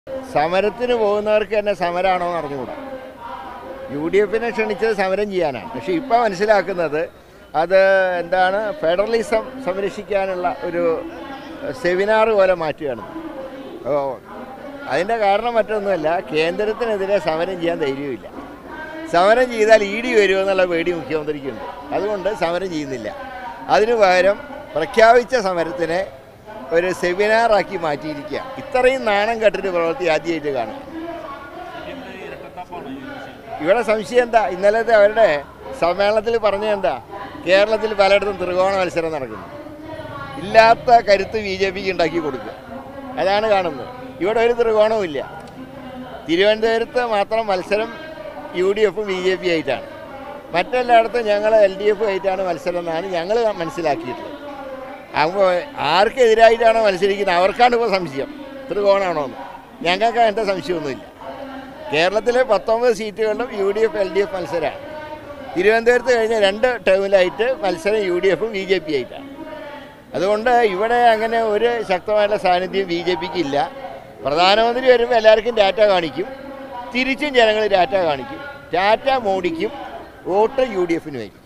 സമരത്തിന് പോകുന്നവർക്ക് തന്നെ സമരമാണോ എന്ന് അറിഞ്ഞുകൂടാ യു ഡി എഫിനെ ക്ഷണിച്ചത് സമരം ചെയ്യാനാണ് പക്ഷേ ഇപ്പോൾ മനസ്സിലാക്കുന്നത് അത് എന്താണ് ഫെഡറലിസം സംരക്ഷിക്കാനുള്ള ഒരു സെമിനാർ പോലെ മാറ്റുകയാണ് ഓ അതിൻ്റെ കാരണം മറ്റൊന്നുമല്ല കേന്ദ്രത്തിനെതിരെ സമരം ചെയ്യാൻ ധൈര്യമില്ല സമരം ചെയ്താൽ ഇ ഡി വരുമെന്നുള്ള പേടി മുഖ്യമന്ത്രിക്കുണ്ട് അതുകൊണ്ട് സമരം ചെയ്യുന്നില്ല അതിനു പകരം പ്രഖ്യാപിച്ച സമരത്തിനെ ഒരു സെമിനാറാക്കി മാറ്റിയിരിക്കുക ഇത്രയും നാണം കെട്ടിട്ട് പ്രവൃത്തി ആദ്യമായിട്ട് കാണും ഇവിടെ സംശയം എന്താ ഇന്നലത്തെ അവരുടെ സമ്മേളനത്തിൽ പറഞ്ഞത് എന്താ കേരളത്തിൽ പലയിടത്തും ത്രികോണ മത്സരം നടക്കുന്നു ഇല്ലാത്ത കരുത്ത് ബി ജെ പിക്ക് ഉണ്ടാക്കി കൊടുക്കുക അതാണ് കാണുന്നത് ഇവിടെ ഒരു ത്രികോണവും ഇല്ല തിരുവനന്തപുരത്ത് മാത്രം മത്സരം യു ഡി എഫും ബി ജെ പി ആയിട്ടാണ് മറ്റെല്ലായിടത്തും ഞങ്ങൾ എൽ ഡി എഫ് ആയിട്ടാണ് മത്സരം എന്നാണ് ഞങ്ങൾ മനസ്സിലാക്കിയിട്ടുള്ളത് അപ്പോൾ ആർക്കെതിരായിട്ടാണോ മത്സരിക്കുന്നത് അവർക്കാണ് ഇപ്പോൾ സംശയം ത്രികോണാണോ എന്ന് ഞങ്ങൾക്ക് അങ്ങനത്തെ സംശയമൊന്നുമില്ല കേരളത്തിലെ പത്തൊമ്പത് സീറ്റുകളിലും U D F L D F മത്സരമാണ് തിരുവനന്തപുരത്ത് കഴിഞ്ഞ രണ്ട് ടേമിലായിട്ട് മത്സരം യു ഡി എഫും ബി ജെ പി ആയിട്ടാണ് അതുകൊണ്ട് ഇവിടെ അങ്ങനെ ഒരു ശക്തമായിട്ടുള്ള സാന്നിധ്യം ബി ജെ പിക്ക് ഇല്ല പ്രധാനമന്ത്രി വരുമ്പോൾ എല്ലാവർക്കും ഡാറ്റ കാണിക്കും തിരിച്ചും ജനങ്ങൾ ഡാറ്റ കാണിക്കും ഡാറ്റ മോഡിക്കും വോട്ട് യു ഡി എഫിനുമായിരിക്കും